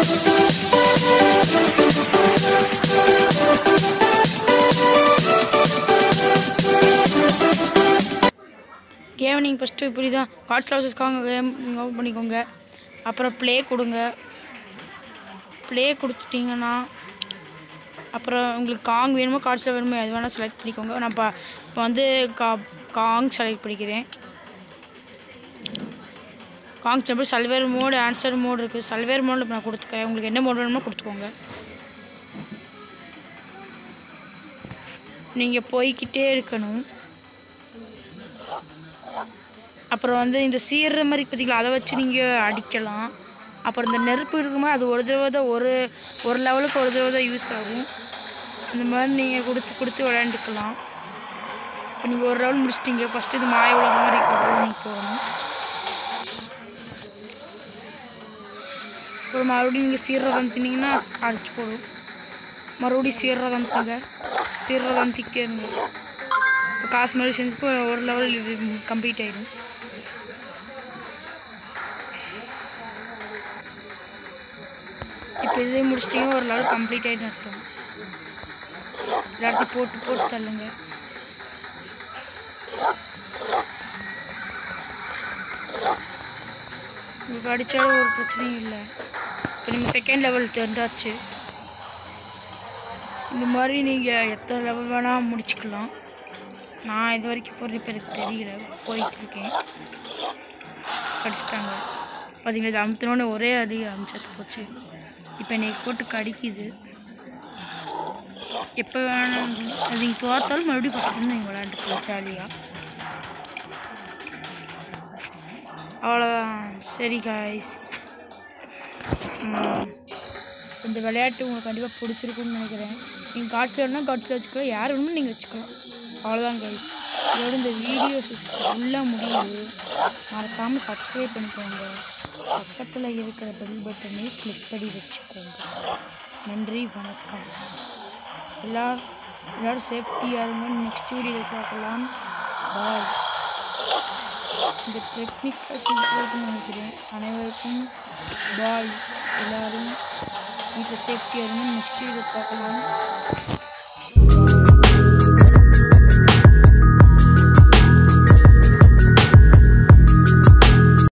game நீங்கள் first இப்படி தான் கார்ட்ஸ் லாசஸ்க்காக கேம் நீங்கள் ஓப்பன் பண்ணிக்கோங்க அப்புறம் ப்ளே கொடுங்க ப்ளே கொடுத்துட்டிங்கன்னா அப்புறம் உங்களுக்கு காங் வேணுமோ கார்ட்ஸில் வேணுமோ எது வேணால் செலக்ட் பண்ணிக்கோங்க நான் இப்போ இப்போ வந்து கா காங் செலக்ட் பண்ணிக்கிறேன் காங் போய் சல்வேர் மோடு ஆன்சர் மோடு இருக்குது சல்வேர் மோடில் இப்போ நான் கொடுத்துக்கிறேன் உங்களுக்கு என்ன மோடு வேணுமோ கொடுத்துக்கோங்க நீங்கள் போய்க்கிட்டே இருக்கணும் அப்புறம் வந்து இந்த சீர்ற மாதிரி பார்த்தீங்களா அதை வச்சு நீங்கள் அடிக்கலாம் அப்புறம் இந்த நெருப்பு இருக்கும்போது அது ஒரு தடவை தான் ஒரு ஒரு லெவலுக்கு ஒரு தடவை தான் யூஸ் ஆகும் இந்த மாதிரி நீங்கள் கொடுத்து கொடுத்து விளையாண்டுக்கலாம் இப்போ நீங்கள் ஒரு லெவல் முடிச்சிட்டீங்க ஃபஸ்ட்டு இது மாய உலகம் மாதிரி இருக்கிறது நீங்கள் போகணும் அப்புறம் மறுபடியும் நீங்கள் சீரகம் தின்னீங்கன்னா அடிச்சு போடும் மறுபடியும் சீரகம் தங்க சீரகம் திக்கே இருங்க இப்போ காசு மாதிரி செஞ்சு ஒரு லெவல் இது கம்ப்ளீட் ஆயிடும் இப்போ இதே முடிச்சிட்டிங்கன்னா ஒரு லெவல் கம்ப்ளீட் ஆகிட்டு அர்த்தம் எல்லாத்தையும் போட்டு போட்டு தள்ளுங்க உங்களுக்கு அடித்தாலும் ஒரு பிரச்சனையும் இல்லை இப்போ நீங்கள் செகண்ட் லெவல் தெரிஞ்சாச்சு இந்த மாதிரி நீங்கள் எத்தனை லெவல் வேணால் முடிச்சுக்கலாம் நான் இது வரைக்கும் போகிறது இப்போ எனக்கு தெரியல போயிட்டுருக்கேன் கடிச்சிட்டாங்க பார்த்தீங்களா இது அமுத்தினோடனே ஒரே அடி அமிச்சது போச்சு இப்போ என்னை போட்டு கடிக்குது எப்போ வேணாலும் அது நீங்கள் தோத்தாலும் மறுபடியும் ஃபஸ்ட் வந்து நீங்கள் விளையாண்டுக்கலாம் ஜாலியாக அவ்வளோதான் சரி காய்ஸ் இந்த விளையாட்டு உங்களுக்கு கண்டிப்பாக பிடிச்சிருக்குன்னு நினைக்கிறேன் நீங்கள் காட்சியில் வேணும்னா காட்சியில் வச்சுக்கலாம் யார் வேணுமோ நீங்கள் வச்சுக்கலாம் அவ்வளோதான் கைஸ் இதோட இந்த வீடியோஸ் ஃபுல்லாக முடியுது மறக்காமல் சப்ஸ்கிரைப் பண்ணிக்கோங்க பக்கத்தில் இருக்கிற பெல் பட்டனை கிளிக் பண்ணி வச்சுக்கோங்க நன்றி வணக்கம் எல்லா எல்லோரும் சேஃப்டியாக இருங்க நெக்ஸ்ட் வீடியோ பார்க்கலாம் பாய் இந்த டெக்னிக்கை சூப்பராக நினைக்கிறேன் அனைவருக்கும் பாய் எல்லோரும் வீட்டில் சேஃப்டியாக இருங்க நெக்ஸ்ட் வீடியோ பார்க்கலாம்